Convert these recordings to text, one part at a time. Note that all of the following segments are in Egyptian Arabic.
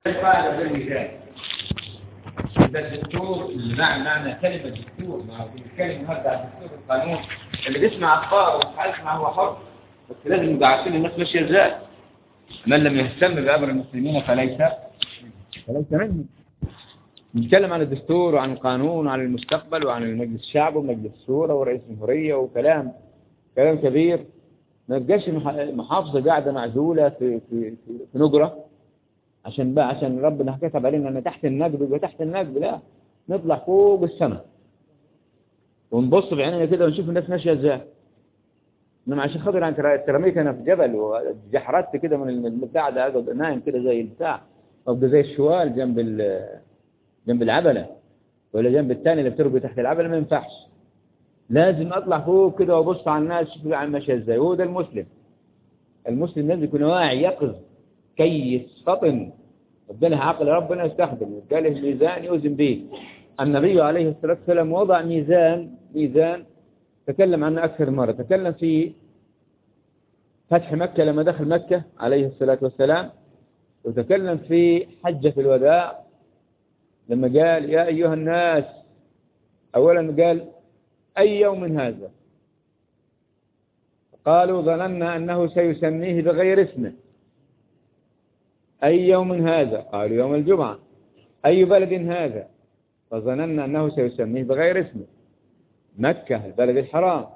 القاعدة بالمثال ده الدستور معنى معنى كلمة دستور ما هو الكلمة هذا دستور القانون اللي بيسمع أخبار ومش عارف ما هو حر بس لازم نبقى عارفين الناس ماشية ازاي من لم يهتم بأمر المسلمين فليس فليس منهم نتكلم عن الدستور وعن القانون وعن المستقبل وعن المجلس الشعب ومجلس الشورى ورئيس الجمهورية وكلام كلام كبير ما تبقاش محافظة قاعدة معزولة في في في, في نجرة عشان بقى عشان ربنا كتب علينا ان تحت النجد يبقى تحت النجد لا نطلع فوق السماء ونبص بعيننا كده ونشوف الناس ماشيه ازاي انما عشان خاطر انت ترميت انا في جبل وجحردت كده من البتاع ده اقعد نايم كده زي البتاع ابقى زي الشوال جنب جنب العبله ولا جنب الثاني اللي بتربي تحت العبله ما ينفعش لازم اطلع فوق كده وابص على الناس شوف العالم ماشيه ازاي وهو ده المسلم المسلم لازم يكون واعي يقظ كيس فطن ربنا عقل ربنا يستخدم قال له ميزان يوزن به النبي عليه الصلاة والسلام وضع ميزان ميزان تكلم عنه أكثر مرة تكلم في فتح مكة لما دخل مكة عليه الصلاة والسلام وتكلم في حجة الوداع لما قال يا أيها الناس أولا قال أي يوم هذا قالوا ظننا أنه سيسميه بغير اسمه أي يوم هذا قالوا يوم الجمعة أي بلد هذا فظننا أنه سيسميه بغير اسمه مكة البلد الحرام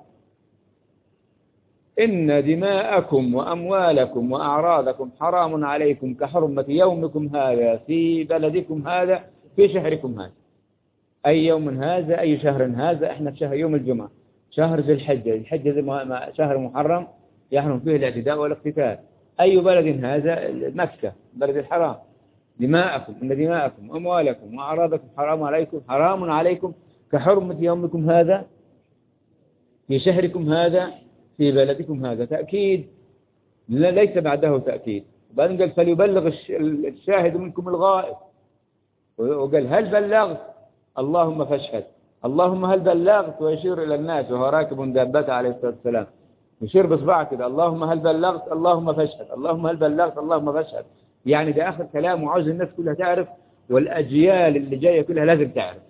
إن دماءكم وأموالكم وأعراضكم حرام عليكم كحرمة يومكم هذا في بلدكم هذا في شهركم هذا أي يوم هذا أي شهر هذا إحنا في شهر يوم الجمعة شهر ذي الحجة الحجة شهر محرم يحرم فيه الاعتداء والاقتتال أي بلد هذا مكة بلد الحرام دماءكم إن دماءكم وأموالكم وأعراضكم حرام عليكم حرام عليكم كحرمة يومكم هذا في شهركم هذا في بلدكم هذا تأكيد ليس بعده تأكيد وبعدين قال فليبلغ الشاهد منكم الغائب وقال هل بلغت اللهم فاشهد اللهم هل بلغت ويشير إلى الناس وهو راكب دابته عليه الصلاة والسلام يشير بصبعه كده اللهم هل بلغت اللهم فاشهد اللهم هل بلغت اللهم فاشهد يعني ده آخر كلام وعاوز الناس كلها تعرف والأجيال اللي جاية كلها لازم تعرف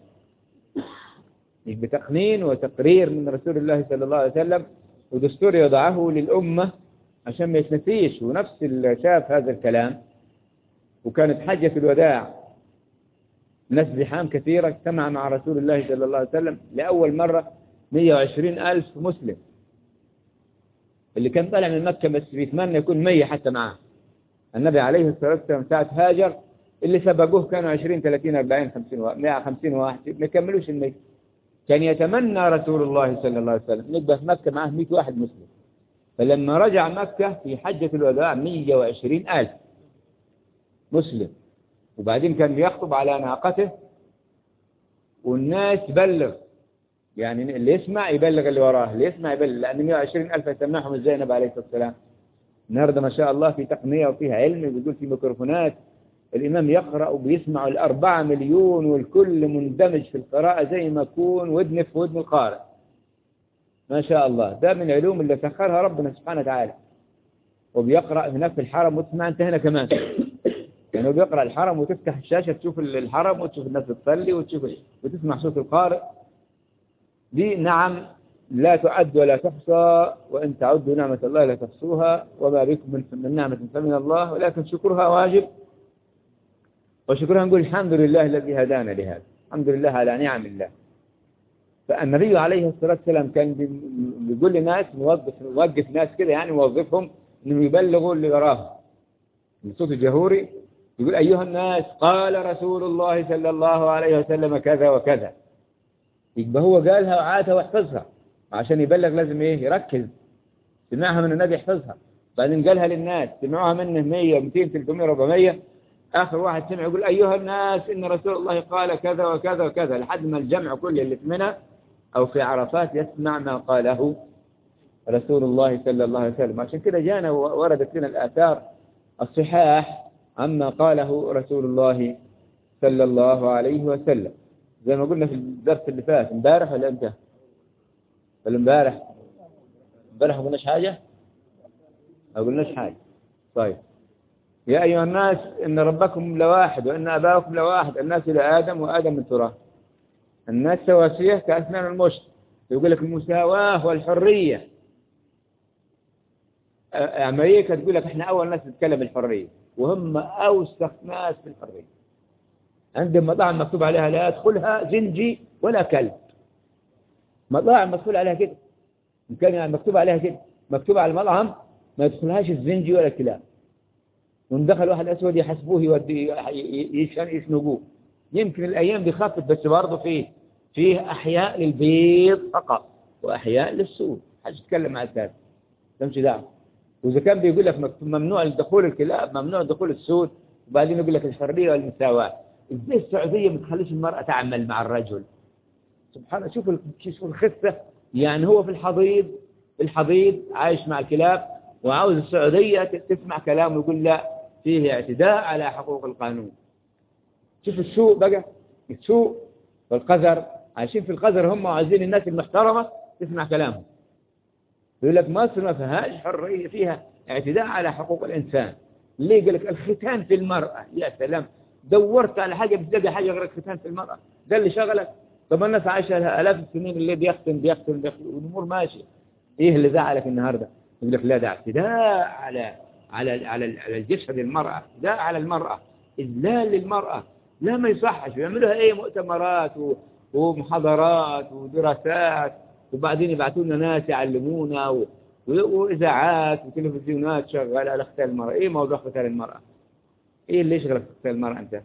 بتقنين وتقرير من رسول الله صلى الله عليه وسلم ودستور يضعه للأمة عشان ما يتنسيش ونفس اللي شاف هذا الكلام وكانت حجة الوداع ناس زحام كثيرة اجتمع مع رسول الله صلى الله عليه وسلم لأول مرة 120 ألف مسلم اللي كان طالع من مكة بس بيتمنى يكون 100 حتى معاه النبي عليه الصلاة والسلام ساعة هاجر اللي سبقوه كانوا 20 30 40 50 واحد 150 واحد ما يكملوش ال 100 كان يتمنى رسول الله صلى الله عليه وسلم نبقى في مكة معاه 100 واحد مسلم فلما رجع مكة في حجة الوداع 120 ألف مسلم وبعدين كان بيخطب على ناقته والناس بلغ يعني اللي يسمع يبلغ اللي وراه اللي يسمع يبلغ لأن 120 ألف يسمعهم ازاي النبي عليه الصلاة والسلام النهاردة ما شاء الله في تقنية وفيها علم بيقول في ميكروفونات الإمام يقرأ وبيسمع الأربعة مليون والكل مندمج في القراءة زي ما يكون ودن في ودن القارئ ما شاء الله ده من العلوم اللي سخرها ربنا سبحانه وتعالى وبيقرأ هناك في الحرم وتسمع أنت هنا كمان يعني بيقرأ الحرم وتفتح الشاشة تشوف الحرم وتشوف الناس بتصلي وتشوف وتسمع صوت القارئ دي نعم لا تعد ولا تحصى وإن تعدوا نعمة الله لا تحصوها وما بكم من, من نعمة فمن الله ولكن شكرها واجب وشكرها نقول الحمد لله الذي هدانا لهذا الحمد لله على نعم الله فالنبي عليه الصلاة والسلام كان بيقول لناس نوظف نوقف ناس كده يعني نوظفهم انهم يبلغوا اللي وراهم الصوت الجهوري يقول أيها الناس قال رسول الله صلى الله عليه وسلم كذا وكذا يبقى هو قالها وعادها واحفظها عشان يبلغ لازم ايه يركز سمعها من النبي يحفظها بعدين قالها للناس سمعوها منه 100 200 300 400 آخر واحد سمع يقول أيها الناس إن رسول الله قال كذا وكذا وكذا لحد ما الجمع كل اللي في منى أو في عرفات يسمع ما قاله رسول الله صلى الله عليه وسلم عشان كده جانا وردت لنا الآثار الصحاح عما قاله رسول الله صلى الله عليه وسلم زي ما قلنا في الدرس اللي فات امبارح ولا امتى ولا امبارح امبارح ما قلناش حاجة ما قلناش حاجة طيب يا أيها الناس إن ربكم لواحد وإن أباكم لواحد الناس إلى آدم وآدم من تراب الناس سواسية كأسنان المشت يقول لك المساواة والحرية أمريكا تقول لك إحنا أول ناس نتكلم الحرية وهم أوسخ ناس في الحرية عندهم مطاعم مكتوب عليها لا يدخلها زنجي ولا كلب مطاعم مكتوب عليها كده إن كان يعني مكتوب عليها كده مكتوب على المطعم ما يدخلهاش الزنجي ولا الكلاب وان دخل واحد أسود يحسبوه يودي يشنقوه يمكن الأيام دي خفت بس برضه فيه فيه أحياء للبيض فقط وأحياء للسود حدش يتكلم مع الثالث تمشي دعوه وإذا كان بيقول لك ممنوع دخول الكلاب ممنوع دخول السود وبعدين يقول لك الحرية والمساواة ازاي السعودية ما تخليش المرأة تعمل مع الرجل سبحان الله شوف شوف الخسة يعني هو في الحضيض في الحضيض عايش مع الكلاب وعاوز السعودية تسمع كلامه ويقول لا فيه اعتداء على حقوق القانون شوف السوء بقى السوء والقذر عايشين في القذر هم عايزين الناس المحترمة تسمع كلامهم يقول لك مصر ما فيهاش حرية فيها اعتداء على حقوق الإنسان ليه قال لك الختان في المرأة يا سلام دورت على حاجة بتلاقي حاجة غير الختان في المرأة ده اللي شغلك طب الناس عايشة لها آلاف السنين اللي بيختن بيختن بيختن والأمور ماشية إيه اللي زعلك النهاردة يقول لك لا ده اعتداء على على على على الجسد المرأة اعتداء على المرأة إذلال للمرأة لا ما يصحش بيعملوها ايه مؤتمرات ومحاضرات ودراسات وبعدين يبعثوا لنا ناس يعلمونا و... وإذاعات وتلفزيونات شغالة على اختيار المرأة إيه موضوع اختيار المرأة إيه اللي يشغلك في اختيار المرأة أنت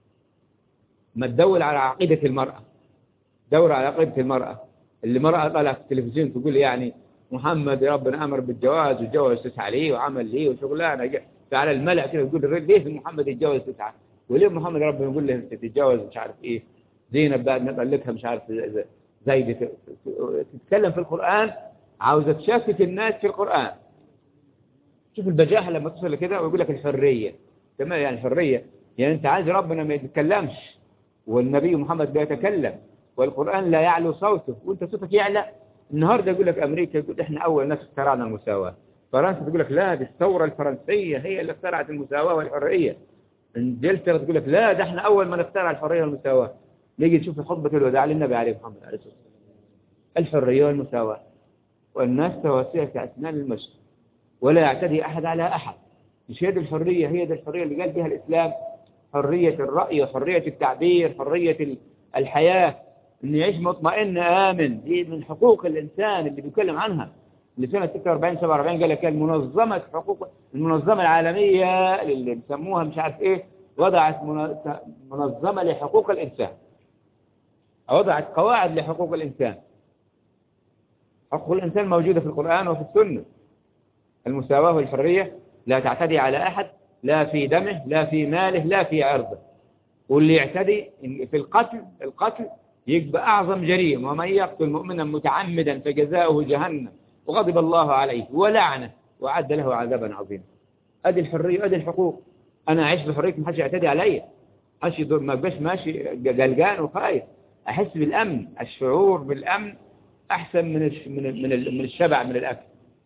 ما تدور على عقيدة المرأة دور على عقيدة المرأة اللي مرأة طالعة في التلفزيون تقول يعني محمد ربنا أمر بالجواز وجوز تسعة ليه وعمل ليه وشغلانة على الملأ كده تقول ليه محمد يتجوز تسعة وليه محمد ربنا يقول له تتجوز مش عارف إيه زينب بعد ما طلقها مش عارف زي تتكلم في القرآن عاوزة تشكك الناس في القرآن شوف البجاحة لما تصل كده ويقول لك الحرية تمام يعني الحرية يعني انت عايز ربنا ما يتكلمش والنبي محمد بيتكلم والقرآن لا يعلو صوته وانت صوتك يعلى النهاردة يقول لك أمريكا يقول احنا أول ناس اخترعنا المساواة فرنسا تقول لك لا دي الثورة الفرنسية هي اللي اخترعت المساواة والحرية انجلترا تقول لك لا ده احنا أول ما نخترع الحرية والمساواة نيجي نشوف خطبة الوداع للنبي عليه محمد عليه الصلاة والسلام الحرية والمساواة والناس سواسية كأسنان المشط ولا يعتدي أحد على أحد مش هي دي الحرية هي دي الحرية اللي قال بها الإسلام حرية الرأي وحرية التعبير حرية الحياة أن يعيش مطمئن آمن دي من حقوق الإنسان اللي بيتكلم عنها اللي سنة 46 47 قال لك المنظمة حقوق المنظمة العالمية اللي بيسموها مش عارف إيه وضعت منظمة لحقوق الإنسان وضعت قواعد لحقوق الإنسان حقوق الإنسان موجودة في القرآن وفي السنة المساواة والحرية لا تعتدي على أحد لا في دمه لا في ماله لا في عرضه واللي يعتدي في القتل القتل يبقى أعظم جريمة ومن يقتل مؤمنا متعمدا فجزاؤه جهنم وغضب الله عليه ولعنه وعد له عذابا عظيما أدي الحرية أدي الحقوق أنا أعيش بحرية ما حدش يعتدي علي حدش ما بقاش ماشي قلقان وخايف أحس بالأمن الشعور بالأمن أحسن من من من الشبع من الأكل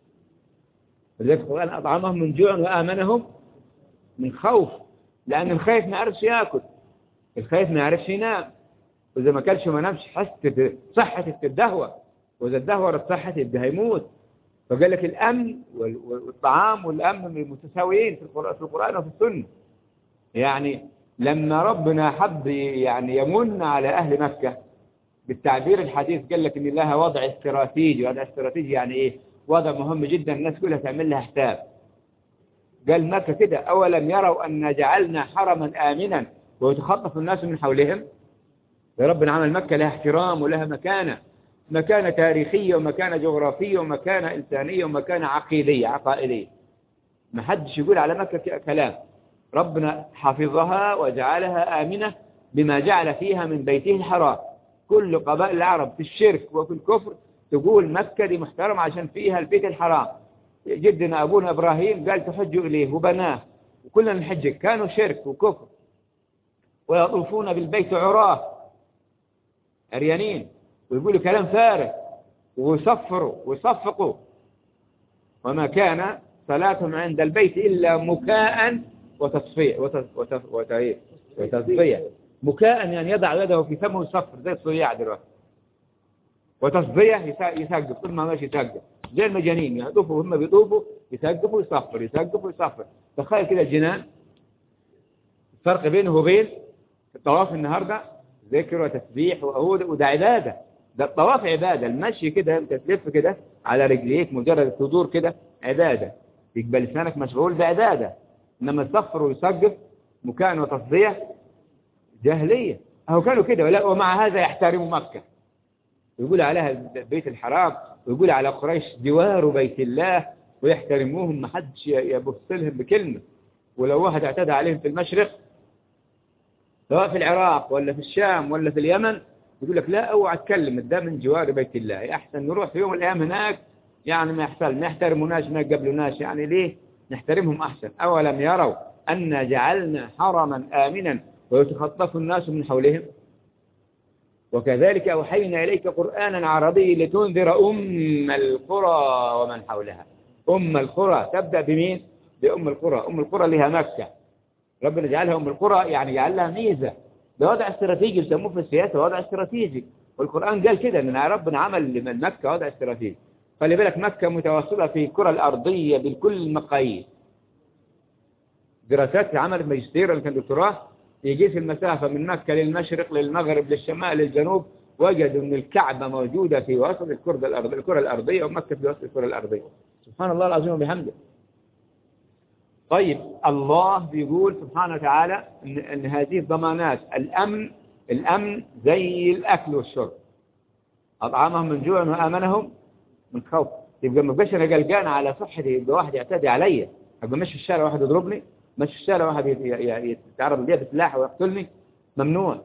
ولذلك القرآن أطعمهم من جوع وآمنهم من خوف لأن الخايف ما يعرفش يأكل الخايف ما يعرفش ينام وإذا ما كلش وما نامش حس صحة الدهوة وإذا الدهوة صحة يبقى هيموت فقال لك الأمن والطعام والأمن متساويين في القرآن وفي السنة يعني لما ربنا حب يعني يمن على أهل مكة بالتعبير الحديث قال لك إن لها وضع استراتيجي وضع استراتيجي يعني إيه وضع مهم جدا الناس كلها تعمل لها حساب قال مكة كده أولم يروا أن جعلنا حرما آمنا ويتخطف الناس من حولهم يا ربنا عمل مكة لها احترام ولها مكانة مكانة تاريخية ومكانة جغرافية ومكانة إنسانية ومكانة عقيدية عقائدية ما حدش يقول على مكة كلام ربنا حفظها وجعلها آمنة بما جعل فيها من بيته الحرام كل قبائل العرب في الشرك وفي الكفر تقول مكة دي محترمة عشان فيها البيت الحرام جدنا أبونا إبراهيم قال تحجوا إليه وبناه وكلنا نحج كانوا شرك وكفر ويطوفون بالبيت عراه عريانين ويقولوا كلام فارغ ويصفروا ويصفقوا وما كان صلاتهم عند البيت إلا مكاء وتصفية وت- وت- وت- إيه؟ وتصفية مكاء يعني يضع يده في فمه ويصفر زي الصياع دلوقتي وتصفية يسا- يسقف طول ما ماشي يسقف زي المجانين يطوفوا هم بيطوفوا يسقفوا ويصفر يسقفوا ويصفر تخيل كده الجنان الفرق بينه وبين الطواف النهاردة ذكر وتسبيح وأهود وده عبادة ده الطواف عبادة المشي كده انت تلف كده على رجليك مجرد الصدور كده عبادة يقبل لسانك مشغول بعبادة إنما الصفر ويسقف مكان وتصدية جاهلية أهو كانوا كده ولا ومع هذا يحترموا مكة ويقول عليها بيت الحرام ويقول على قريش جوار بيت الله ويحترموهم ما حدش يبص لهم بكلمة ولو واحد اعتدى عليهم في المشرق سواء في العراق ولا في الشام ولا في اليمن يقول لك لا اوعى تكلم ده من جوار بيت الله احسن نروح في يوم من الايام هناك يعني ما يحصل ما يحترموناش ما يقبلوناش يعني ليه نحترمهم احسن اولم يروا ان جعلنا حرما امنا ويتخطف الناس من حولهم وكذلك أوحينا إليك قرآنا عربي لتنذر أم القرى ومن حولها أم القرى تبدأ بمين؟ بأم القرى أم القرى لها مكة ربنا جعلها أم القرى يعني جعل لها ميزة ده وضع استراتيجي يسموه في السياسة وضع استراتيجي والقرآن قال كده إن ربنا عمل لمن مكة وضع استراتيجي خلي بالك مكة متوسطة في الكرة الأرضية بكل المقاييس دراسات عملت ماجستير اللي كان دكتوراه يقيس المسافة من مكة للمشرق للمغرب للشمال للجنوب وجدوا أن الكعبة موجودة في وسط الكرة الأرضية, الكرة الأرضية ومكة في وسط الكرة الأرضية سبحان الله العظيم وبحمده طيب الله بيقول سبحانه وتعالى إن, إن هذه الضمانات الأمن الأمن زي الأكل والشرب أطعمهم من جوع وآمنهم من خوف يبقى ما بقاش أنا قلقان على صحتي يبقى واحد يعتدي عليا أبقى ماشي في الشارع واحد يضربني ماشي في الشارع واحد يتعرض لي بسلاح ويقتلني ممنوع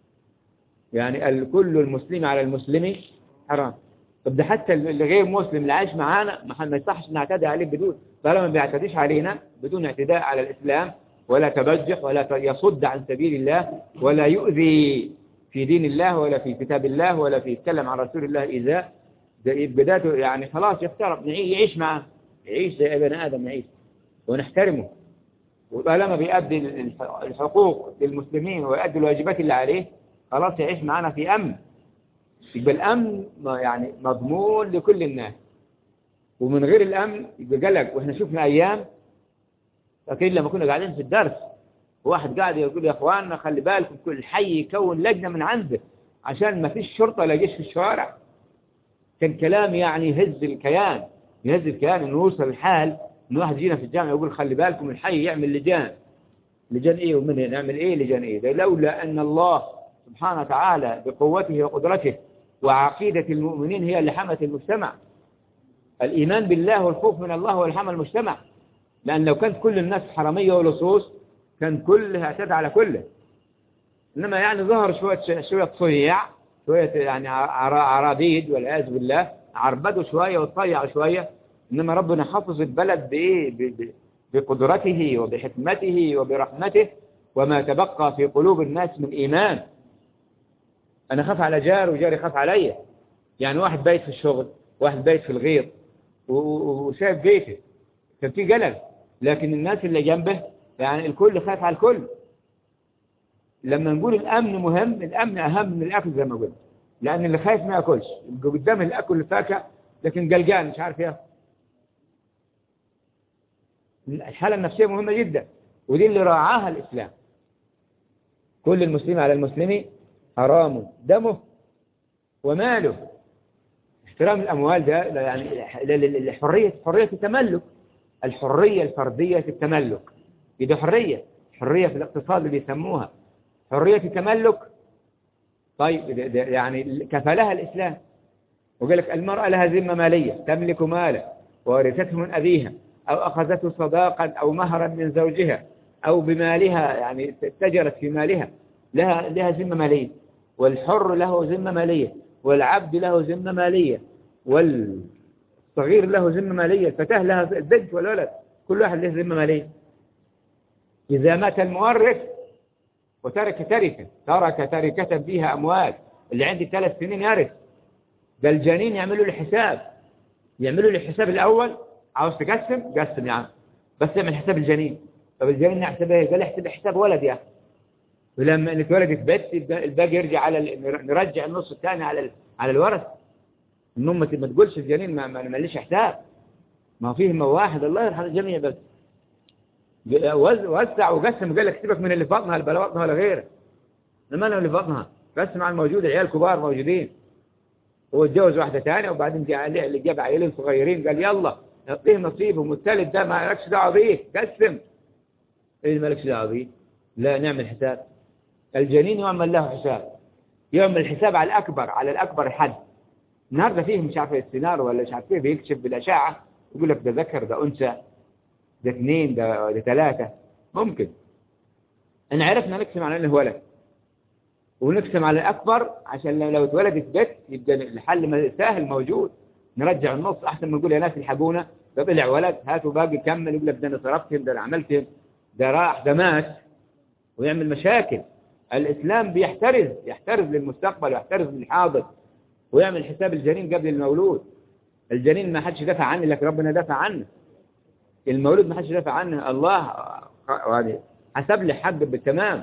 يعني الكل المسلم على المسلم حرام طب ده حتى اللي غير مسلم اللي عايش معانا ما يصحش نعتدي عليه بدون طالما ما بيعتديش علينا بدون اعتداء على الإسلام ولا تبجح ولا يصد عن سبيل الله ولا يؤذي في دين الله ولا في كتاب الله ولا في يتكلم عن رسول الله إذا ده بداته يعني خلاص يختار يعيش معه يعيش زي ابن آدم يعيش ونحترمه وطالما بيأدي الحقوق للمسلمين ويؤدي الواجبات اللي عليه خلاص يعيش معنا في أمن يبقى الأمن يعني مضمون لكل الناس ومن غير الأمن يبقى قلق وإحنا شفنا أيام أكيد لما كنا قاعدين في الدرس واحد قاعد يقول يا أخواننا خلي بالكم كل حي يكون لجنة من عنده عشان ما فيش شرطة لا جيش في الشوارع كان كلام يعني يهز الكيان يهز الكيان إنه يوصل الحال إن واحد يجينا في الجامعة يقول خلي بالكم الحي يعمل لجان لجان إيه ومن نعمل إيه لجان إيه ده لولا أن الله سبحانه وتعالى بقوته وقدرته وعقيدة المؤمنين هي اللي حمت المجتمع الإيمان بالله والخوف من الله هو اللي حمى المجتمع لأن لو كانت كل الناس حرامية ولصوص كان كلها اعتدى على كله إنما يعني ظهر شوية شوية صيع شوية يعني عرابيد والعياذ بالله عربدوا شوية وطيعوا شوية إنما ربنا حفظ البلد بإيه بقدرته وبحكمته وبرحمته وما تبقى في قلوب الناس من إيمان أنا خاف على جار وجاري خاف عليا يعني واحد بايت في الشغل واحد بايت في الغيط وشايف بيته كان في قلق لكن الناس اللي جنبه يعني الكل خايف على الكل لما نقول الأمن مهم الأمن أهم من الأكل زي ما قلت لأن اللي خايف ما يأكلش قدام الأكل الفاكهة لكن قلقان مش عارف ياكل الحالة النفسية مهمة جدا ودي اللي راعاها الإسلام كل المسلم على المسلم حرام دمه وماله احترام الأموال ده يعني الحرية حرية التملك الحرية الفردية في التملك دي حرية حرية في الاقتصاد اللي بيسموها حرية التملك طيب ده ده يعني كفلها الإسلام وقال لك المرأة لها ذمة مالية تملك ماله وورثته من أبيها أو أخذته صداقا أو مهرا من زوجها أو بمالها يعني اتجرت في مالها لها لها ذمة مالية والحر له ذمة مالية والعبد له ذمة مالية والصغير له ذمة مالية الفتاة لها البنت والولد كل واحد له ذمة مالية إذا مات المورث وترك تركة ترك تركة فيها أموال اللي عندي ثلاث سنين يرث ده الجنين يعملوا له حساب يعملوا له الحساب الأول عاوز تقسم قسم يا عم بس اعمل حساب الجنين طب الجنين نحسبها قال احسب حساب ولد يا اخي ولما اللي اتولدت بنت الباقي يرجع على ال... نرجع النص الثاني على ال... على الورث النوم ما تقولش الجنين ما ماليش حساب ما فيه واحد الله يرحم الجميع بس وسع وقسم قال لك سيبك من اللي فاطمها اللي بطنها ولا غيره لما انا اللي فاطمها قسم على الموجود عيال كبار موجودين هو اتجوز واحدة ثانية وبعدين جاء عليه اللي جاب عيالين صغيرين قال يلا نعطيه نصيبهم والثالث ده ما لكش دعوه بيه قسم ايه ما لكش دعوه بيه لا نعمل حساب الجنين يعمل له حساب يعمل الحساب على الأكبر على الأكبر حد النهارده فيه مش عارف السينار ولا مش عارف ايه بيكشف بالأشعة يقول لك ده ذكر ده أنثى ده اثنين ده ده ثلاثة ممكن إن عرفنا نقسم على انه ولد ونقسم على الأكبر عشان لو اتولدت بنت يبقى الحل سهل موجود نرجع النص أحسن ما نقول يا ناس الحقونا ده طلع ولد هاتوا باقي كمل يقول لك ده أنا صرفتهم ده أنا عملتهم ده راح ده مات ويعمل مشاكل الإسلام بيحترز يحترز للمستقبل ويحترز للحاضر ويعمل حساب الجنين قبل المولود الجنين ما حدش دافع عنه لكن ربنا دافع عنه المولود ما حدش دافع عنه الله حسب لي حق بالتمام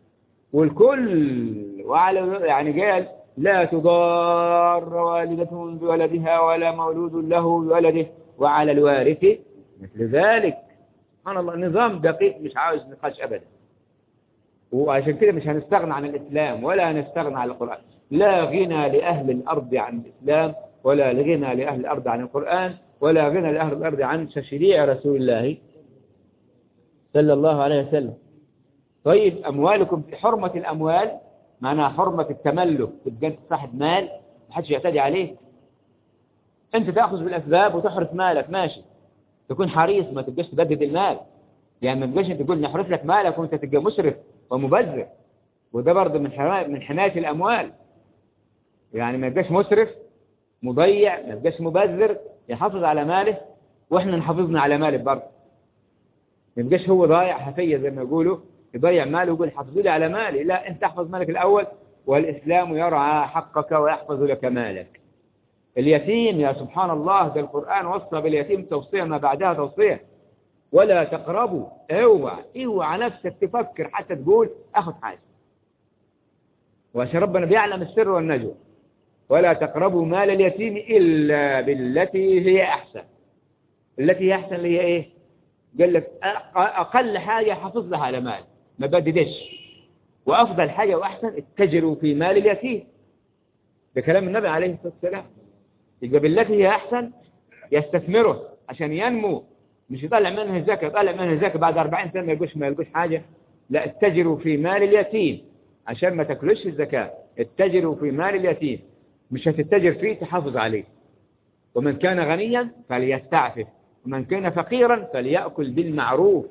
والكل وعلى يعني قال لا تضار والدة بولدها ولا مولود له بولده وعلى الوارث مثل ذلك سبحان الله نظام دقيق مش عاوز نقاش أبدا وعشان كده مش هنستغنى عن الإسلام ولا هنستغنى عن القرآن لا غنى لأهل الأرض عن الإسلام ولا غنى لأهل الأرض عن القرآن ولا غنى لأهل الأرض عن تشريع رسول الله صلى الله عليه وسلم طيب أموالكم في حرمة الأموال معناها حرمة التملك تبقى أنت صاحب مال ما حدش يعتدي عليك أنت تأخذ بالأسباب وتحرس مالك ماشي تكون حريص ما تبقاش تبدد المال يعني ما تبقاش تقول نحرس لك مالك وأنت تبقى مسرف ومبذر وده برضه من حماية من حماية الأموال يعني ما يبقاش مسرف مضيع ما يبقاش مبذر يحافظ على ماله واحنا نحافظنا على ماله برضه ما يبقاش هو ضايع حفية زي ما يقولوا يضيع ماله ويقول حافظوا لي على مالي لا انت احفظ مالك الأول والإسلام يرعى حقك ويحفظ لك مالك اليتيم يا سبحان الله ده القرآن وصى باليتيم توصية ما بعدها توصية ولا تقربوا اوعى اوعى نفسك تفكر حتى تقول اخذ حاجة وعشان ربنا بيعلم السر والنجوى ولا تقربوا مال اليتيم إلا بالتي هي أحسن التي هي أحسن اللي هي إيه قال لك أقل حاجة حافظ لها على مال ما بددش وأفضل حاجة وأحسن اتجروا في مال اليتيم ده كلام النبي عليه الصلاة والسلام يبقى بالتي هي أحسن يستثمره عشان ينمو مش يطلع منها الزكاة يطلع منها الزكاة بعد 40 سنة ما يلقوش ما يلقوش حاجة لا اتجروا في مال اليتيم عشان ما تاكلوش الزكاة اتجروا في مال اليتيم مش هتتجر فيه تحافظ عليه ومن كان غنيا فليستعفف ومن كان فقيرا فليأكل بالمعروف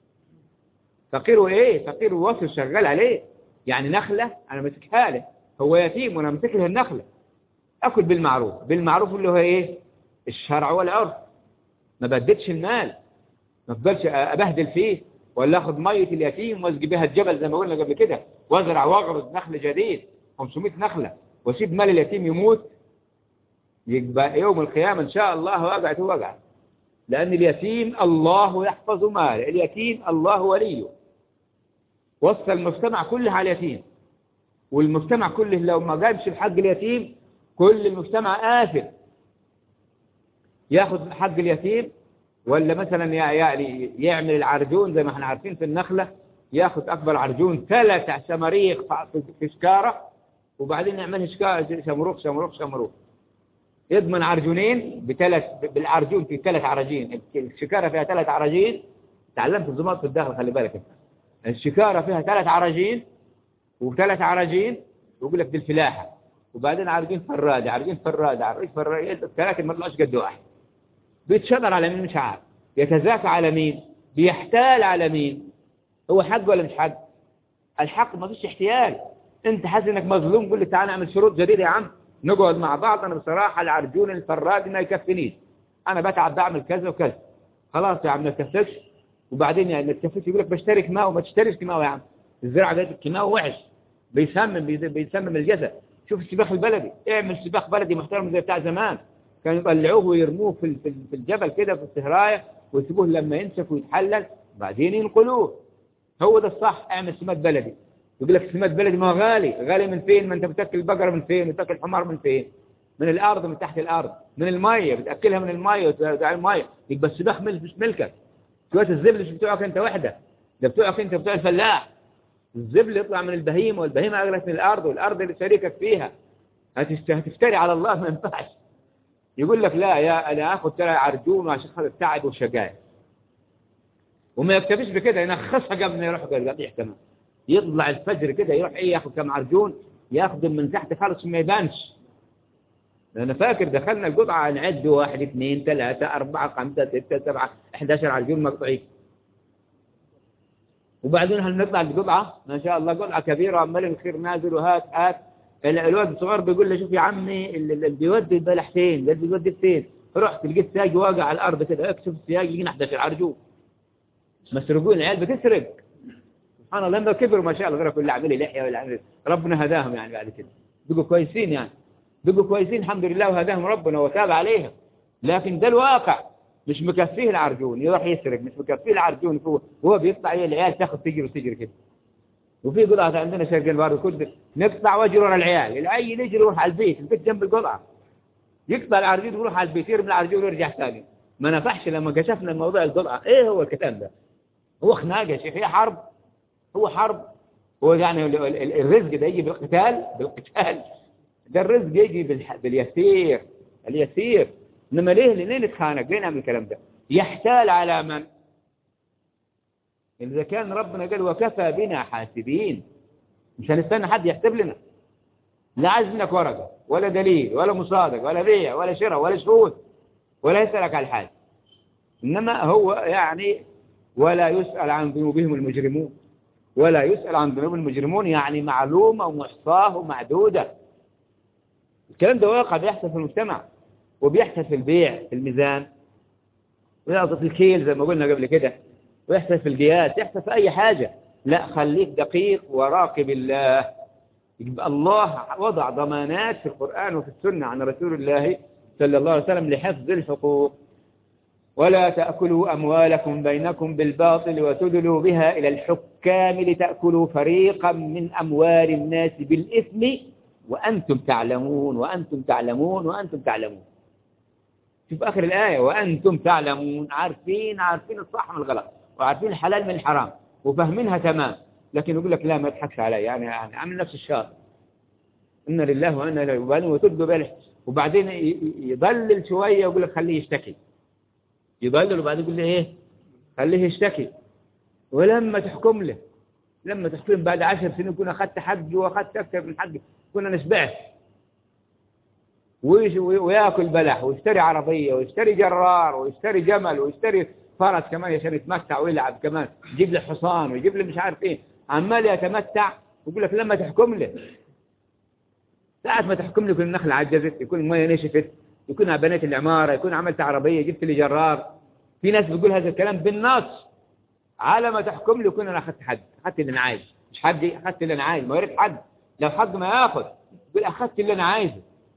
فقير ايه فقير وصل شغال عليه يعني نخلة انا ماسكها له هو يتيم وانا ماسك له النخلة اكل بالمعروف بالمعروف اللي هو ايه الشرع والعرف ما بددش المال ما افضلش ابهدل فيه ولا اخذ ميه اليتيم واسقي بها الجبل زي ما قلنا قبل كده وازرع واغرز نخل جديد 500 نخله واسيب مال اليتيم يموت يبقى يوم القيامه ان شاء الله وقعت وقعت لان اليتيم الله يحفظ ماله اليتيم الله وليه وصى المجتمع كله على اليتيم والمجتمع كله لو ما جابش بحق اليتيم كل المجتمع آثم ياخذ حق اليتيم ولا مثلا يعني يعمل العرجون زي ما احنا عارفين في النخلة ياخذ أكبر عرجون ثلاث شماريخ في شكارة وبعدين يعمل شكارة شمروخ شمروخ شمروخ يضمن عرجونين بثلاث بالعرجون في ثلاث عرجين الشكارة فيها ثلاث عرجين تعلمت الضباط في الداخل خلي بالك انت الشكارة فيها ثلاث عرجين وثلاث عرجين ويقول لك دي الفلاحة وبعدين عرجين فرادة عرجين فرادة عرجين فرادة ثلاثة ما طلعش قد واحد بيتشطر على مين مش عارف يتزاكى على مين بيحتال على مين هو حق ولا مش حق الحق ما فيش احتيال انت حاسس انك مظلوم قول لي تعالى نعمل شروط جديدة يا عم نقعد مع بعض انا بصراحة العرجون الفراد ما يكفنيش انا بتعب بعمل كذا وكذا خلاص يا عم ما تكفكش وبعدين يعني ما تكفكش يقول لك بشترك ماء وما تشتريش كيماوي يا عم الزراعة جاية الكيماوي وحش بيسمم بيسمم الجسد شوف السباخ البلدي اعمل سباخ بلدي محترم زي بتاع زمان كانوا يطلعوه ويرموه في في الجبل كده في السهراية ويسيبوه لما ينشف ويتحلل بعدين ينقلوه هو ده الصح اعمل سماد بلدي يقول لك سماد بلدي ما هو غالي غالي من فين ما انت بتاكل البقرة من فين بتاكل الحمار من فين من الارض من تحت الارض من المية بتاكلها من المية وتدعي المية يبقى السباخ مش ملكك شوية الزبل مش بتوعك انت وحدة ده بتوعك انت بتوع الفلاح الزبل يطلع من البهيمة والبهيمة اغلت من الارض والارض اللي شريكك فيها هتفتري على الله ما ينفعش يقول لك لا يا انا اخذ ترى عرجون عشان خاطر التعب والشقاية وما يكتفيش بكده ينخصها قبل ما يروح القطيع كمان يطلع الفجر كده يروح ايه ياخذ كم عرجون ياخذ من تحت خالص ما يبانش انا فاكر دخلنا القطعة نعد واحد اثنين ثلاثة أربعة خمسة ستة سبعة 11 عرجون مقطعين وبعدين هل نطلع القطعة ما شاء الله قطعة كبيرة عمال الخير نازل وهات هات الواد الصغير بيقول لي شوف يا عمي اللي بيودي البلح فين اللي بيودي فين رحت لقيت سياج واقع على الارض كده اكشف السياج لقينا 11 عرجون مسروقون العيال بتسرق سبحان الله لما كبروا ما شاء الله غير كل عمل لحيه ولا عمل ربنا هداهم يعني بعد كده بقوا كويسين يعني بقوا كويسين الحمد لله وهداهم ربنا وتاب عليهم لكن ده الواقع مش مكفيه العرجون يروح يسرق مش مكفيه العرجون هو هو بيطلع العيال تاخذ تجري وتجري كده وفي قطعة عندنا شرق برضه كل نقطع واجري ورا العيال العيل يجري يروح على البيت البيت جنب القطعة يقطع العرجون ويروح على البيت يرمي العرجون ويرجع ثاني ما نفعش لما كشفنا موضوع القطعة ايه هو الكلام ده هو خناقة يا شيخ هي حرب هو حرب هو يعني الرزق ده يجي بالقتال بالقتال ده الرزق يجي باليسير اليسير انما ليه ليه نتخانق ليه نعمل الكلام ده يحتال على من إذا كان ربنا قال وكفى بنا حاسبين مش هنستنى حد يحسب لنا لا عايز منك ورقة ولا دليل ولا مصادق ولا بيع ولا شراء ولا شهود ولا يسألك على الحاج إنما هو يعني ولا يسأل عن ذنوبهم المجرمون ولا يسأل عن ذنوب المجرمون يعني معلومة ومحصاه ومعدودة الكلام ده واقع بيحصل في المجتمع وبيحصل في البيع في الميزان ويحصل في الكيل زي ما قلنا قبل كده ويحصل في القياس يحصل في أي حاجة لا خليك دقيق وراقب الله يبقى الله وضع ضمانات في القرآن وفي السنة عن رسول الله صلى الله عليه وسلم لحفظ الحقوق ولا تأكلوا أموالكم بينكم بالباطل وتدلوا بها إلى الحكام لتأكلوا فريقا من أموال الناس بالإثم وأنتم تعلمون وأنتم تعلمون وأنتم تعلمون شوف آخر الآية وأنتم تعلمون عارفين عارفين الصح من الغلط وعارفين الحلال من الحرام وفاهمينها تمام لكن يقول لك لا ما تضحكش علي يعني, يعني عامل نفس الشاطر إن لله وإنا إليه وبعدين وتدلوا بها وبعدين يضلل شوية ويقول لك خليه يشتكي يضلل وبعدين يقول لي ايه خليه يشتكي ولما تحكم له لما تحكم بعد عشر سنين كنا أخذت حج وأخذت أكثر من حج كنا نشبعش وياكل بلح ويشتري عربية ويشتري جرار ويشتري جمل ويشتري فرس كمان عشان يتمتع ويلعب كمان يجيب له حصان ويجيب له مش عارف ايه عمال يتمتع ويقول لك لما تحكم له ساعة ما تحكم له يكون النخل عجزت يكون المية نشفت يكون بنيت العمارة يكون عملت عربية جبت لي جرار في ناس بيقول هذا الكلام بالنص على ما تحكم لي يكون انا اخذت حد اخذت اللي انا عايزه مش حد اخذت اللي انا عايزه ما يريد حد لو حد ما ياخذ يقول اخذت اللي انا عايزه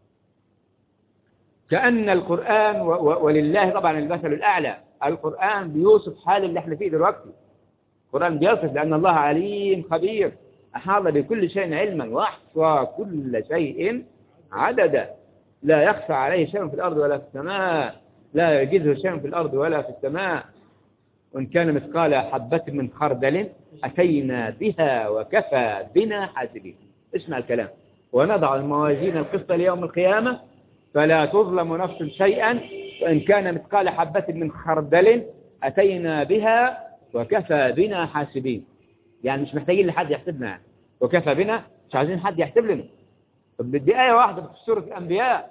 كأن القرآن ولله طبعا المثل الأعلى القرآن بيوصف حال اللي احنا فيه دلوقتي القرآن بيوصف لأن الله عليم خبير أحاط بكل شيء علما وأحصى كل شيء عددا لا يخفى عليه شيء في الأرض ولا في السماء لا يجده شيء في الأرض ولا في السماء وإن كان مثقال حبة من خردل أتينا بها وكفى بنا حاسبين اسمع الكلام ونضع الموازين القسط ليوم القيامة فلا تظلم نفس شيئا وإن كان مثقال حبة من خردل أتينا بها وكفى بنا حاسبين يعني مش محتاجين لحد يحسبنا يعني. وكفى بنا مش عايزين حد يحسب لنا طب بدي آية واحدة في سورة الأنبياء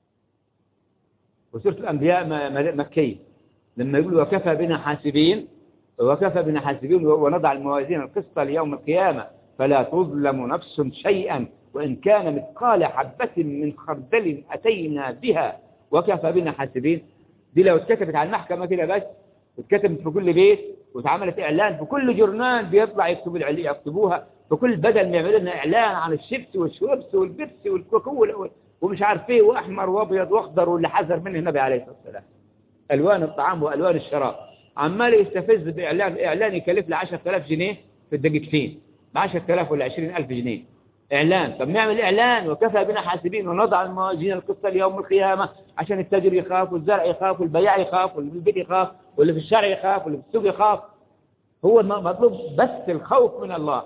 وسورة الأنبياء مكية لما يقول وكفى بنا حاسبين وكفى بنا حاسبين ونضع الموازين القسط ليوم القيامة فلا تظلم نفس شيئا وإن كان مثقال حبة من خردل أتينا بها وكفى بنا حاسبين دي لو اتكتبت على المحكمة كده بس واتكتبت في كل بيت واتعملت إعلان في كل جورنال بيطلع يكتبوا العلية يكتبوها في كل بدل ما يعملوا لنا إعلان عن الشيبسي والشوبس والبيبسي والكوكولا ومش عارف ايه وأحمر وأبيض وأخضر واللي حذر منه النبي عليه الصلاة والسلام ألوان الطعام وألوان الشراب عمال يستفز بإعلان إعلان يكلف له 10000 جنيه في الدقيقتين ب 10000 ولا 20000 جنيه إعلان طب نعمل إعلان وكفى بنا حاسبين ونضع الموازين القصة ليوم القيامة عشان التاجر يخاف والزرع يخاف والبياع يخاف واللي في البيت يخاف واللي في الشارع يخاف واللي في السوق يخاف هو مطلوب بس الخوف من الله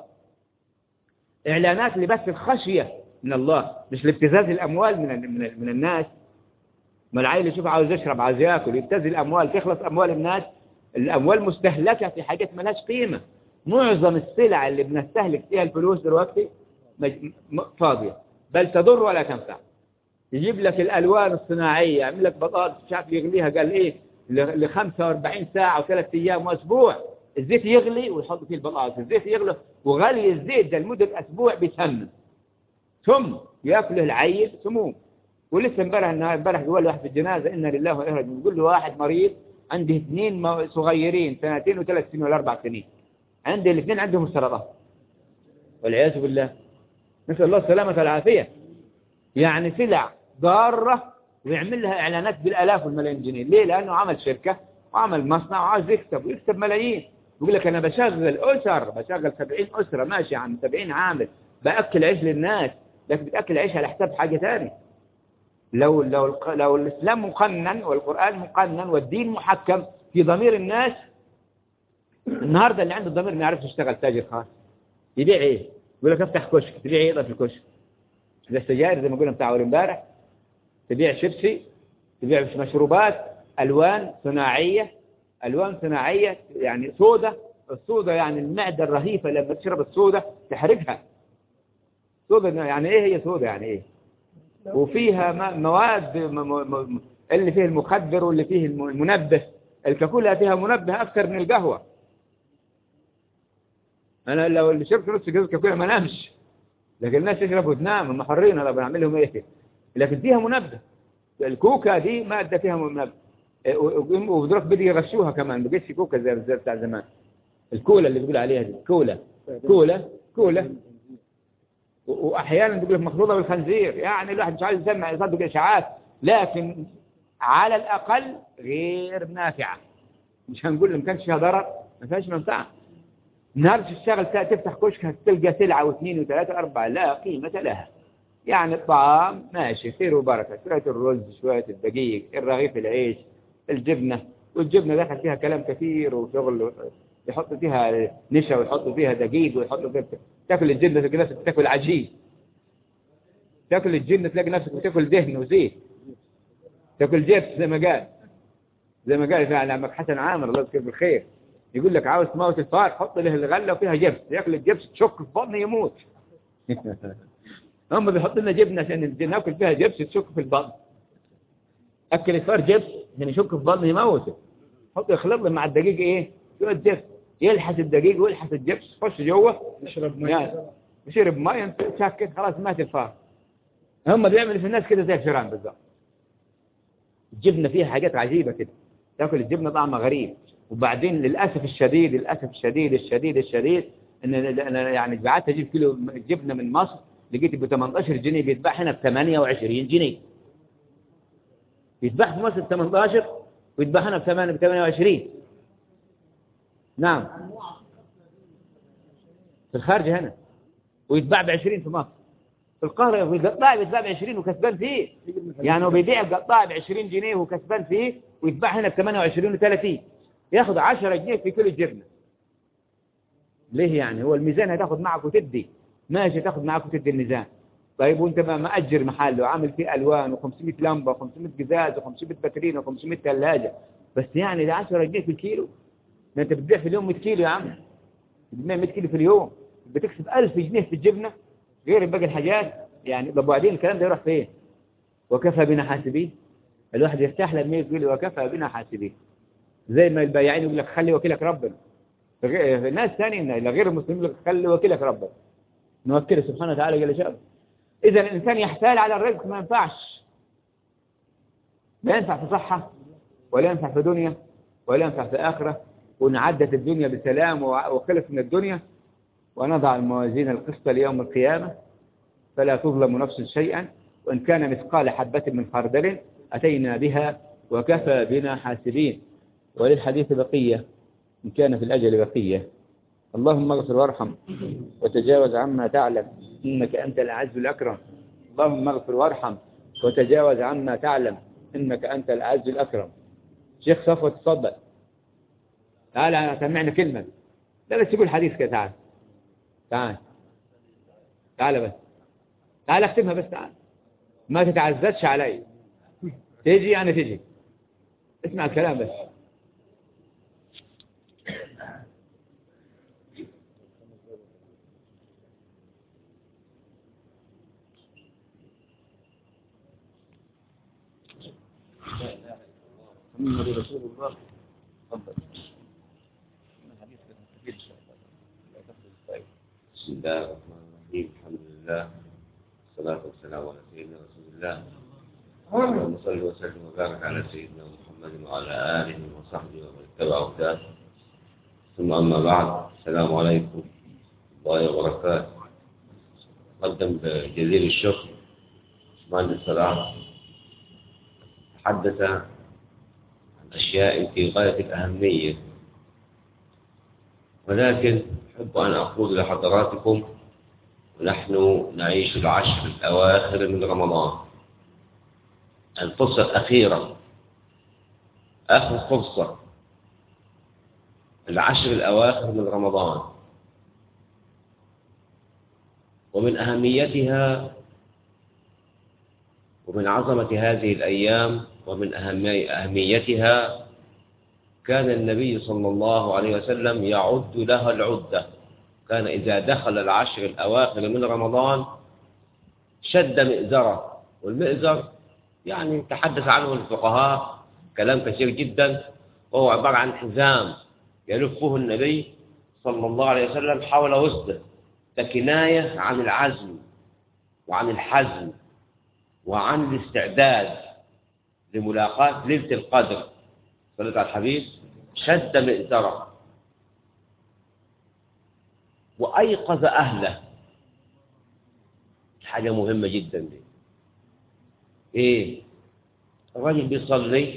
إعلانات لبس الخشية من الله مش لابتزاز الأموال من من, من الناس ما العيل يشوف عاوز يشرب عاوز ياكل يبتز الأموال تخلص أموال الناس الأموال مستهلكة في حاجات ملهاش قيمة معظم السلع اللي بنستهلك فيها الفلوس دلوقتي فاضية بل تضر ولا تنفع يجيب لك الألوان الصناعية يعمل لك بطاطس مش عارف يغليها قال إيه ل 45 ساعة وثلاث أيام وأسبوع الزيت يغلي ويحط فيه البطاطس الزيت يغلي وغلي الزيت ده لمدة أسبوع بيسمم ثم ياكله العيل سموم ولسه امبارح امبارح قال واحد في الجنازة إنا لله وإنا راجعون يقول له واحد مريض عنده اثنين صغيرين سنتين وثلاث سنين ولا أربع سنين عنده الاثنين عندهم السرطان والعياذ بالله نسأل الله السلامة والعافية يعني سلع ضارة ويعمل لها إعلانات بالآلاف والملايين جنيه ليه؟ لأنه عمل شركة وعمل مصنع وعايز يكسب ويكسب ملايين يقول لك أنا بشغل أسر بشغل 70 أسرة ماشي عن 70 عامل بأكل عيش للناس لكن بتأكل عيش على حساب حاجة ثانية لو لو لو الإسلام مقنن والقرآن مقنن والدين محكم في ضمير الناس النهاردة اللي عنده ضمير ما يعرفش يشتغل تاجر خاص يبيع ايه يقول لك افتح كشك تبيع ايه في الكشك تبيع سجاير زي ما قلنا بتاع اول امبارح تبيع شيبسي تبيع مشروبات الوان صناعيه الوان صناعيه يعني سودا السودا يعني المعده الرهيفه لما تشرب السودا تحرقها سودا يعني ايه هي سودا يعني ايه وفيها مواد اللي فيه المخدر واللي فيه المنبه الكاكولا فيها منبه اكثر من القهوه انا لو اللي شربت نص جزء كاكولا ما نامش لكن الناس تشرب وتنام هم حرين انا بعمل لهم ايه لكن فيها منبه الكوكا دي ماده فيها منبه ودروك بدي يغشوها كمان بقيتش كوكا زي زي بتاع زمان الكولا اللي بيقول عليها دي كولا كولا كولا واحيانا بيقول لك مخلوطه بالخنزير يعني الواحد مش عايز يسمع يصدق اشاعات لكن على الاقل غير نافعه مش هنقول ما كانش فيها ضرر ما فيهاش منفعه النهارده تشتغل تفتح كشك تلقى سلعة واثنين وثلاثة أربعة لا قيمة لها يعني الطعام ماشي خير وبركة شوية الرز شوية الدقيق الرغيف العيش الجبنة والجبنة دخل فيها كلام كثير وشغل يحط فيها نشا ويحط فيها دقيق ويحط فيها تاكل الجبنة تلاقي نفسك تاكل عجين تاكل الجبنة تلاقي نفسك بتاكل دهن وزيت تاكل جبس زي ما قال زي ما قال فعلا عمك حسن عامر الله يذكره بالخير يقول لك عاوز تموت الفار حط له الغله وفيها جبس ياكل الجبس تشك في بطنه يموت هم بيحطوا لنا جبنه عشان ناكل فيها جبس تشك في البطن اكل الفار جبس عشان يشك في بطنه يموته حط يخلط له مع الدقيق ايه شويه جبس يلحس الدقيق ويلحس الجبس يخش جوه يشرب ميه يعني يشرب ميه ساكت خلاص مات الفار هم بيعملوا في الناس كده زي الفيران بالظبط الجبنه فيها حاجات عجيبه كده تاكل الجبنه طعمها غريب وبعدين للأسف الشديد للأسف الشديد الشديد الشديد ان انا يعني بعت اجيب كيلو جبنه من مصر لقيت ب 18 جنيه بيتباع هنا ب 28 جنيه يتباع في مصر ب 18 ويتباع هنا ب 28 نعم في الخارج هنا ويتباع ب 20 في مصر في القاهرة القطاع بيتباع ب 20 وكسبان فيه يعني هو بيبيع القطاع ب 20 جنيه وكسبان فيه ويتباع هنا ب 28 و30 ياخد 10 جنيه في كيلو الجبنة ليه يعني هو الميزان هتاخد معك وتدي ماشي تاخد معك وتدي الميزان طيب وانت ما مأجر محل وعامل فيه الوان و500 لمبه و500 قزاز و500 باترين و500 ثلاجه بس يعني ده 10 جنيه في الكيلو ده انت بتبيع في اليوم 100 كيلو يا عم بتبيع 100 كيلو في اليوم بتكسب 1000 جنيه في الجبنه غير باقي الحاجات يعني طب وبعدين الكلام ده يروح فين وكفى بنا حاسبين الواحد يرتاح لما يقول وكفى بنا حاسبين زي ما البياعين يقول لك خلي وكيلك ربنا في ناس ثانيين غير المسلمين يقول لك خلي وكيلك ربنا نوكله سبحانه وتعالى جل شأنه إذا الإنسان يحتال على الرزق ما ينفعش لا ينفع في صحة ولا ينفع في دنيا ولا ينفع في آخرة ونعدت الدنيا بسلام وخلص من الدنيا ونضع الموازين القسط ليوم القيامة فلا تظلم نفس شيئا وإن كان مثقال حبة من خردل أتينا بها وكفى بنا حاسبين وللحديث بقية إن كان في الأجل بقية اللهم اغفر وارحم وتجاوز عما تعلم إنك أنت الأعز الأكرم اللهم اغفر وارحم وتجاوز عما تعلم إنك أنت الأعز الأكرم شيخ صفوة تفضل تعال سمعنا كلمة لا بس تقول حديث كده تعال تعال تعال بس تعال اختمها بس تعال ما تتعززش علي تيجي يعني تيجي اسمع الكلام بس محمد رسول الله تفضل بسم الله الرحمن الرحيم الحمد لله والصلاة والسلام على سيدنا رسول الله اللهم صل وسلم وبارك على سيدنا محمد وعلى آله وصحبه ومن اتبع هداه ثم أما بعد السلام عليكم ورحمة الله وبركاته أقدم بجزيل الشكر مهندس صلاح تحدث عن أشياء في غاية الأهمية ولكن أحب أن أقول لحضراتكم ونحن نعيش العشر الأواخر من رمضان الفرصة الأخيرة آخر فرصة العشر الأواخر من رمضان ومن أهميتها ومن عظمة هذه الأيام ومن أهميتها كان النبي صلى الله عليه وسلم يعد لها العدة كان إذا دخل العشر الأواخر من رمضان شد مئزره والمئزر يعني تحدث عنه الفقهاء كلام كثير جدا وهو عبارة عن حزام يلفه النبي صلى الله عليه وسلم حول وسطه ككناية عن العزم وعن الحزم وعن الاستعداد لملاقاة ليلة القدر صلى على الحبيب شد مئزره وأيقظ أهله حاجة مهمة جدا دي إيه الراجل بيصلي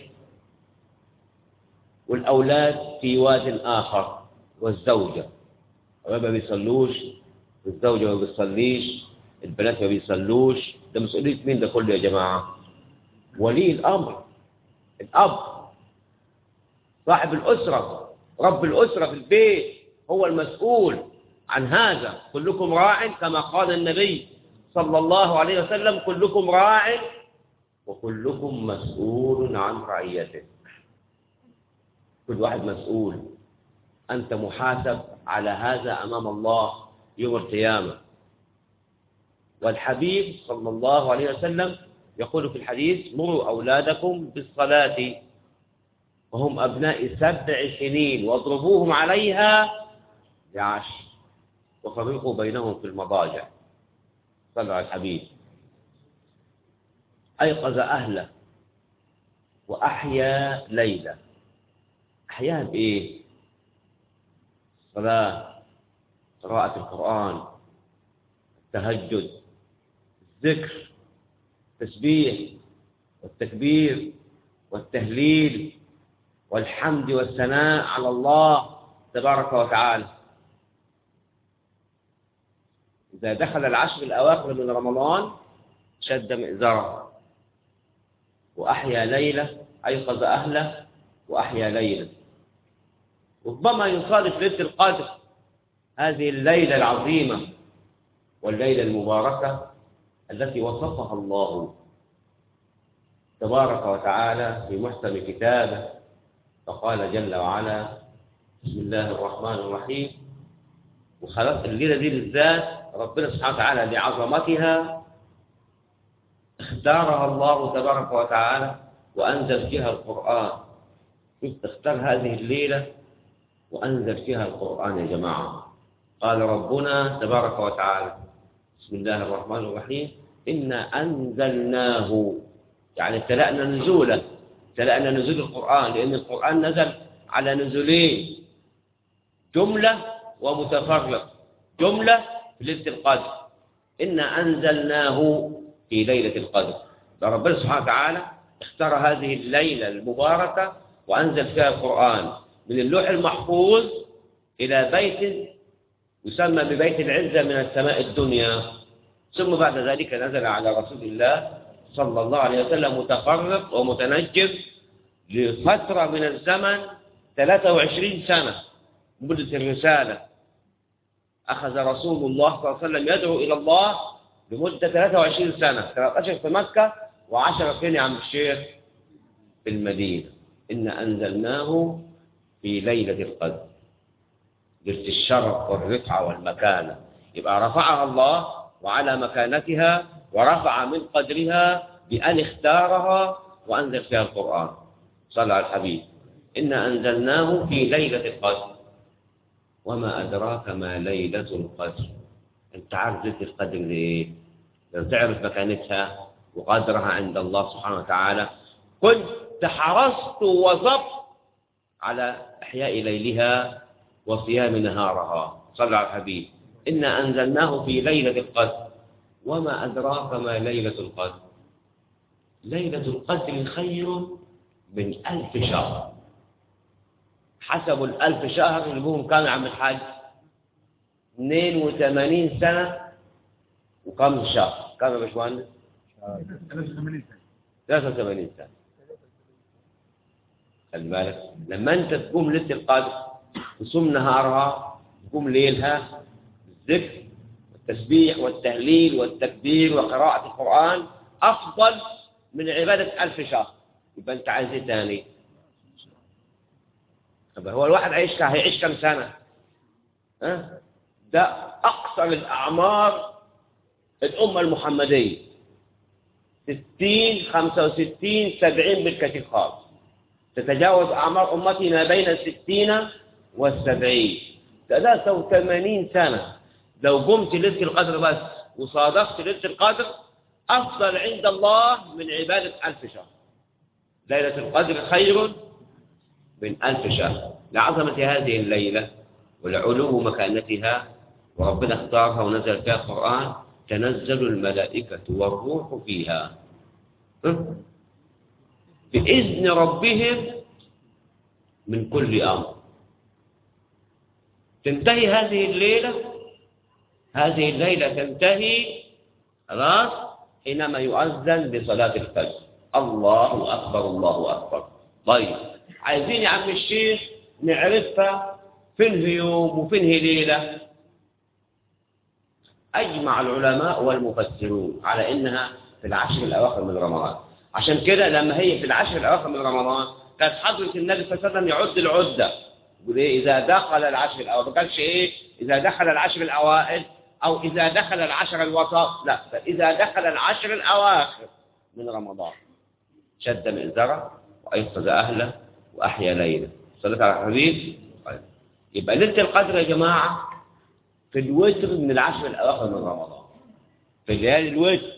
والأولاد في واد آخر والزوجة الأولاد ما بيصلوش الزوجة ما بيصليش البنات ما بيصلوش ده مسؤولية مين ده كله يا جماعة ولي الأمر الأب صاحب الأسرة رب الأسرة في البيت هو المسؤول عن هذا كلكم راع كما قال النبي صلى الله عليه وسلم كلكم راع وكلكم مسؤول عن رعيته كل واحد مسؤول أنت محاسب على هذا أمام الله يوم القيامة والحبيب صلى الله عليه وسلم يقول في الحديث مروا أولادكم بالصلاة وهم أبناء سبع سنين واضربوهم عليها بعشر وفرقوا بينهم في المضاجع صلى على الحبيب أيقظ أهله وأحيا ليلة أحياها بإيه؟ صلاة قراءة القرآن التهجد الذكر التسبيح والتكبير والتهليل والحمد والثناء على الله تبارك وتعالى إذا دخل العشر الأواخر من رمضان شد مئزره وأحيا ليلة أيقظ أهله وأحيا ليلة ربما يصادف ليلة القدر هذه الليلة العظيمة والليلة المباركة التي وصفها الله تبارك وتعالى في محكم كتابه فقال جل وعلا بسم الله الرحمن الرحيم وخلاص الليلة دي بالذات ربنا سبحانه وتعالى لعظمتها اختارها الله تبارك وتعالى وأنزل فيها القرآن اختار هذه الليلة وأنزل فيها القرآن يا جماعة قال ربنا تبارك وتعالى بسم الله الرحمن الرحيم إنا أنزلناه يعني ابتدأنا نزوله ابتدأنا نزول القرآن لأن القرآن نزل على نزولين جملة ومتفرق جملة في ليلة القدر إنا أنزلناه في ليلة القدر فربنا سبحانه وتعالى اختار هذه الليلة المباركة وأنزل فيها القرآن من اللوح المحفوظ إلى بيت يسمى ببيت العزة من السماء الدنيا ثم بعد ذلك نزل على رسول الله صلى الله عليه وسلم متفرق ومتنجم لفترة من الزمن 23 سنة مدة الرسالة أخذ رسول الله صلى الله عليه وسلم يدعو إلى الله لمدة 23 سنة 13 في مكة و10 فين يا عم الشيخ في المدينة إن أنزلناه في ليلة القدر جلت الشرف والرفعة والمكانة يبقى رفعها الله وعلى مكانتها ورفع من قدرها بأن اختارها وأنزل فيها القرآن صلى على الحبيب إن أنزلناه في ليلة القدر وما أدراك ما ليلة القدر أنت عارف ليلة القدر ليه لو تعرف مكانتها وقدرها عند الله سبحانه وتعالى كنت حرصت وظبت على إحياء ليلها وصيام نهارها صلى على الحبيب إنا أنزلناه في ليلة القدر وما أدراك ما ليلة القدر ليلة القدر خير من ألف شهر حسبوا الألف شهر اللي هم كانوا عم الحاج 82 سنة وكم شهر كم يا باشمهندس؟ 83 سنة خلي بالك لما أنت تقوم ليلة القدر تصوم نهارها تقوم ليلها الذكر والتسبيح والتهليل والتكبير وقراءة القرآن أفضل من عبادة ألف شهر يبقى أنت عايز إيه تاني؟ طب هو الواحد عايش هيعيش كم سنة؟ ها؟ ده أقصر الأعمار الأمة المحمدية ستين خمسة وستين سبعين بالكثير خالص تتجاوز أعمار أمتي ما بين الستين والسبعين ثلاثة وثمانين سنة لو قمت ليلة القدر بس وصادفت ليلة القدر أفضل عند الله من عبادة ألف شهر ليلة القدر خير من ألف شهر لعظمة هذه الليلة ولعلو مكانتها وربنا اختارها ونزل فيها القرآن تنزل الملائكة والروح فيها بإذن ربهم من كل أمر تنتهي هذه الليلة هذه الليلة تنتهي خلاص حينما يؤذن بصلاة الفجر الله أكبر الله أكبر طيب عايزين يا عم الشيخ نعرفها فين هي يوم وفين هي ليلة أجمع العلماء والمفسرون على إنها في العشر الأواخر من رمضان عشان كده لما هي في العشر الأواخر من رمضان كانت حضرة النبي صلى الله عليه وسلم يعد العدة يقول إيه إذا دخل العشر الأواخر ما كانش إيه إذا دخل العشر الأوائل أو إذا دخل العشر الوسط لا إذا دخل العشر الأواخر من رمضان شد مئزره وأيقظ أهله وأحيا ليله صليت على الحبيب طيب. يبقى ليلة القدر يا جماعة في الوتر من العشر الأواخر من رمضان في ليالي الوتر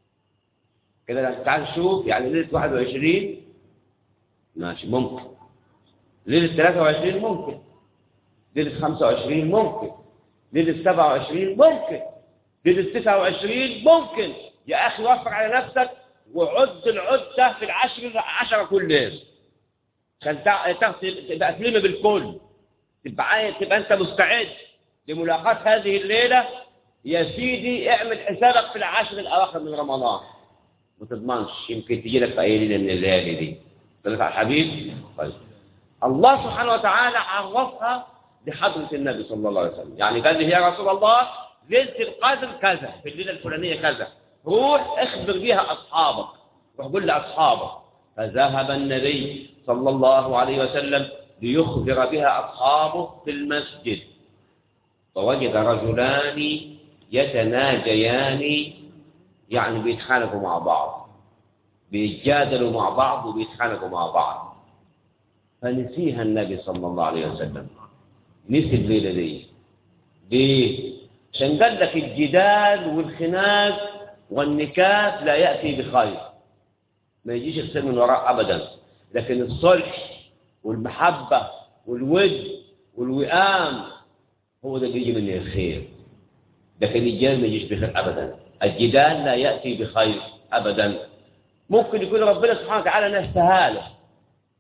كده تعال شوف يعني ليلة 21 ماشي ممكن ليلة 23 ممكن ليلة 25 ممكن ليلة 27 ممكن ليلة 29 ممكن يا أخي وفر على نفسك وعد العدة في العشر عشرة كل ليلة عشان تبقى تلم بالكل تبقى عايز تبقى أنت مستعد لملاقاة هذه الليلة يا سيدي اعمل حسابك في العشر الأواخر من رمضان ما تضمنش يمكن تجي لك في أي ليلة من الليالي دي طلعت على الحبيب طيب الله سبحانه وتعالى عرفها لحضرة النبي صلى الله عليه وسلم يعني قال لي يا رسول الله ليلة القدر كذا في الليلة الفلانية كذا روح اخبر بها أصحابك روح قول لأصحابك فذهب النبي صلى الله عليه وسلم ليخبر بها أصحابه في المسجد فوجد رجلان يتناجيان يعني بيتخانقوا مع بعض بيتجادلوا مع بعض وبيتخانقوا مع بعض فنسيها النبي صلى الله عليه وسلم نسي الليلة دي ليه؟ عشان قال لك الجدال والخناق والنكاس لا يأتي بخير ما يجيش الخير من وراء أبدا لكن الصلح والمحبة والود والوئام هو ده بيجي من الخير لكن الجدال ما يجيش بخير أبدا الجدال لا يأتي بخير أبدا ممكن يكون ربنا سبحانه وتعالى نفسها له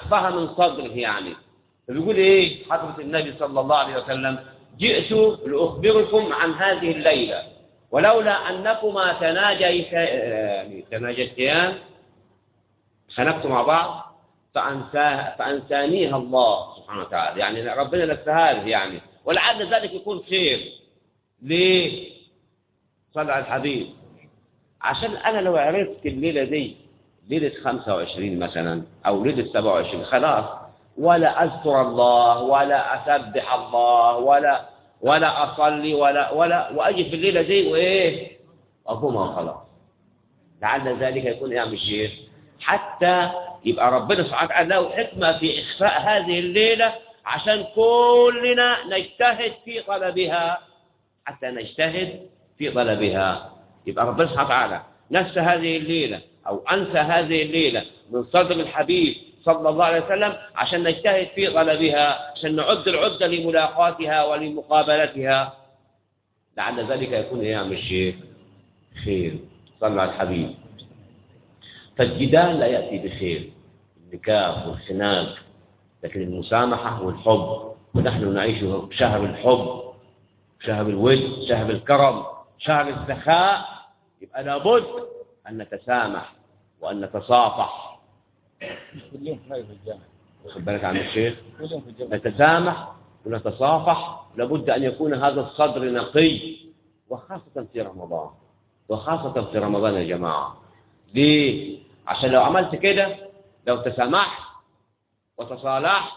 نصفها من صدره يعني فبيقول ايه حضرة النبي صلى الله عليه وسلم جئت لأخبركم عن هذه الليلة ولولا أنكما تناجيت يعني تناجيتان خنقتوا مع بعض فأنساها فأنسانيها الله سبحانه وتعالى يعني ربنا نساها له يعني ولعل ذلك يكون خير ليه؟ صلى على الحبيب عشان أنا لو عرفت الليلة دي ليلة 25 مثلا أو ليلة 27 خلاص ولا أذكر الله ولا أسبح الله ولا ولا أصلي ولا ولا وأجي في الليلة دي وإيه أقوم خلاص لعل ذلك يكون إيه يا عم الشيخ حتى يبقى ربنا سبحانه وتعالى له حكمة في إخفاء هذه الليلة عشان كلنا نجتهد في طلبها حتى نجتهد في طلبها يبقى ربنا سبحانه وتعالى نسى هذه الليلة أو أنسى هذه الليلة من صدر الحبيب صلى الله عليه وسلم عشان نجتهد في طلبها عشان نعد العدة لملاقاتها ولمقابلتها لعل ذلك يكون إيه يا عم الشيخ خير صلى على الحبيب فالجدال لا يأتي بخير النكاح والخناق لكن المسامحة والحب ونحن نعيش شهر الحب شهر الود شهر الكرم شهر السخاء يبقى لابد أن نتسامح وأن نتصافح كلهم خير في الجامعة واخد بالك عم الشيخ كلهم في الجامعة نتسامح ونتصافح لابد أن يكون هذا الصدر نقي وخاصة في رمضان وخاصة في رمضان يا جماعة ليه؟ عشان لو عملت كده لو تسامحت وتصالحت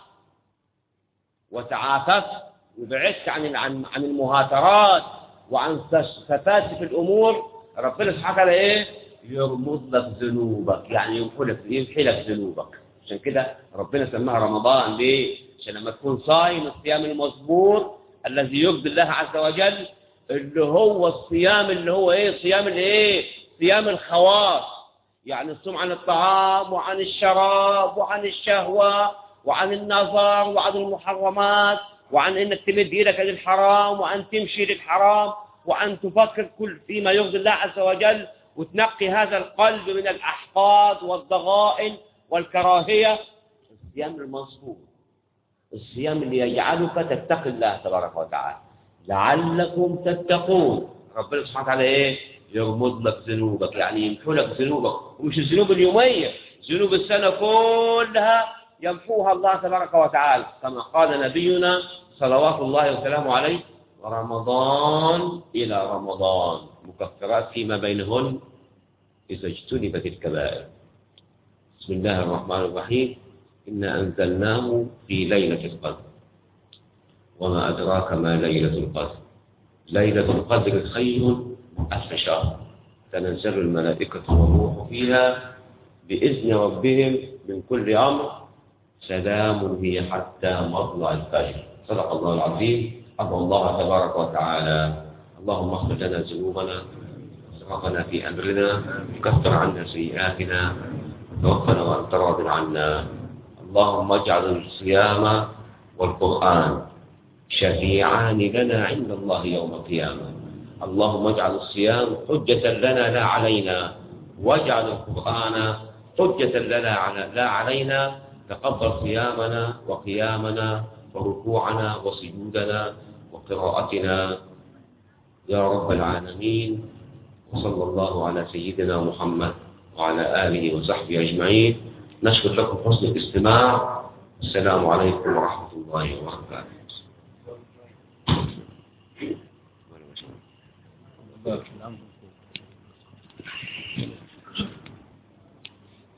وتعافت وبعدت عن عن عن المهاترات وعن سفاسف الامور ربنا سبحانه وتعالى ايه؟ يرمض لك ذنوبك يعني يمحو لك يمحي لك ذنوبك عشان كده ربنا سماها رمضان ليه؟ عشان لما تكون صايم الصيام المظبوط الذي يرضي الله عز وجل اللي هو الصيام اللي هو ايه؟ صيام الايه؟ صيام الخواص يعني الصوم عن الطعام وعن الشراب وعن الشهوة وعن النظر وعن المحرمات وعن انك تمد ايدك للحرام وان تمشي للحرام وان تفكر كل فيما يرضي الله عز وجل وتنقي هذا القلب من الاحقاد والضغائن والكراهيه الصيام المظبوط الصيام اللي يجعلك تتقي الله تبارك وتعالى لعلكم تتقون ربنا سبحانه وتعالى ايه يغمض لك ذنوبك يعني يمحو لك ذنوبك ومش الذنوب اليوميه ذنوب السنه كلها يمحوها الله تبارك وتعالى كما قال نبينا صلوات الله وسلامه عليه ورمضان إلى رمضان مكفرات فيما بينهن إذا اجتنبت الكبائر بسم الله الرحمن الرحيم إنا أنزلناه في ليلة القدر وما أدراك ما ليلة القدر ليلة القدر خير من ألف شهر تنزل الملائكة والروح فيها بإذن ربهم من كل أمر سلام هي حتى مطلع الفجر صدق الله العظيم أدعو الله تبارك وتعالى اللهم اغفر لنا ذنوبنا واسرافنا في أمرنا وكفر عنا سيئاتنا وتوفنا وأنت راض عنا اللهم اجعل الصيام والقرآن شفيعان لنا عند الله يوم القيامة اللهم اجعل الصيام حجة لنا لا علينا واجعل القرآن حجة لنا على لا علينا تقبل صيامنا وقيامنا وركوعنا وسجودنا وقراءتنا يا رب العالمين وصلى الله على سيدنا محمد وعلى آله وصحبه أجمعين نشكر لكم حسن الاستماع السلام عليكم ورحمة الله وبركاته بارك الله